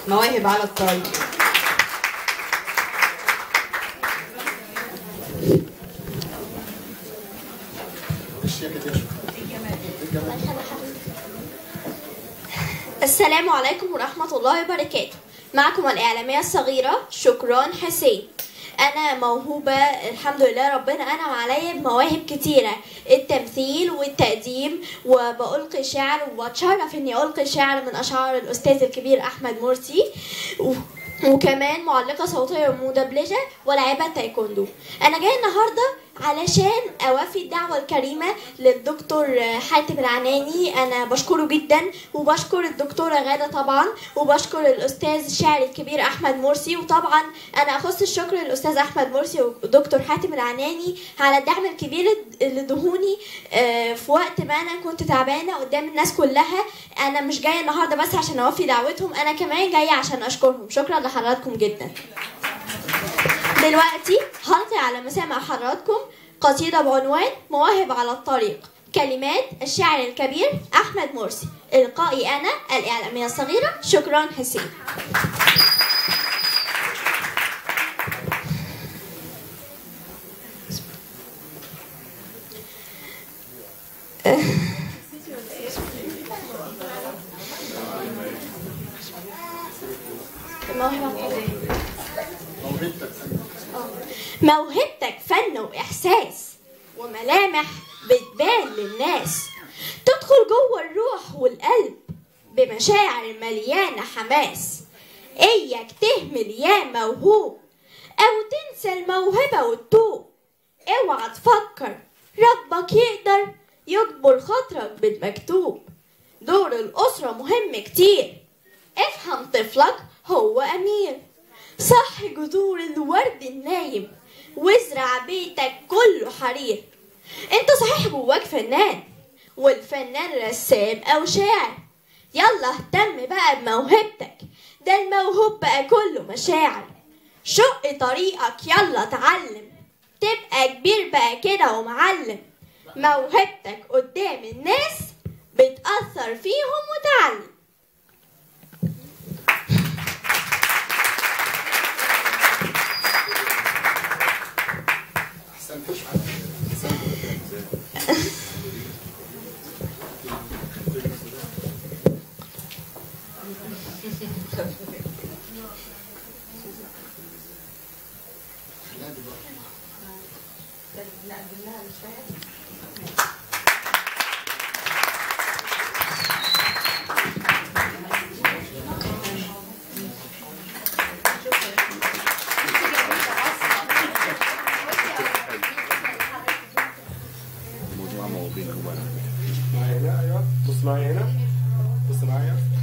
مواهب على الطريق السلام عليكم ورحمة الله وبركاته معكم الإعلامية الصغيرة شكران حسين أنا موهوبة الحمد لله ربنا أنعم عليا بمواهب كتيرة التمثيل والتقديم وبألقي شعر وبتشرف إني ألقي شعر من أشعار الأستاذ الكبير أحمد مرسي و... وكمان معلقة صوتية ومدبلجة ولاعبة تايكوندو أنا جاية النهاردة علشان أوفي الدعوة الكريمة للدكتور حاتم العناني أنا بشكره جدا وبشكر الدكتورة غادة طبعا وبشكر الأستاذ الشاعر الكبير أحمد مرسي وطبعا أنا أخص الشكر للأستاذ أحمد مرسي والدكتور حاتم العناني على الدعم الكبير اللي ادهوني آه، في وقت ما أنا كنت تعبانة قدام الناس كلها أنا مش جاية النهاردة بس عشان أوفي دعوتهم أنا كمان جاية عشان أشكرهم شكرا لحضراتكم جدا دلوقتي هلقي على مسامع حضراتكم قصيدة بعنوان مواهب على الطريق كلمات الشاعر الكبير أحمد مرسي إلقائي أنا الإعلامية الصغيرة شكرا حسين الموهبة على الطريق موهبتك فن وإحساس وملامح بتبان للناس تدخل جوه الروح والقلب بمشاعر مليانة حماس إياك تهمل يا موهوب أو تنسى الموهبة وتتوب اوعى تفكر ربك يقدر يجبر خاطرك بالمكتوب دور الأسرة مهم كتير افهم طفلك هو أمير صح جذور الورد النايم وازرع بيتك كله حرير انت صحيح جواك فنان والفنان رسام او شاعر يلا اهتم بقى بموهبتك ده الموهوب بقى كله مشاعر شق طريقك يلا اتعلم تبقى كبير بقى كده ومعلم موهبتك قدام الناس بتأثر فيهم وتعلم معايا هنا ايوه بص معايا هنا بص معايا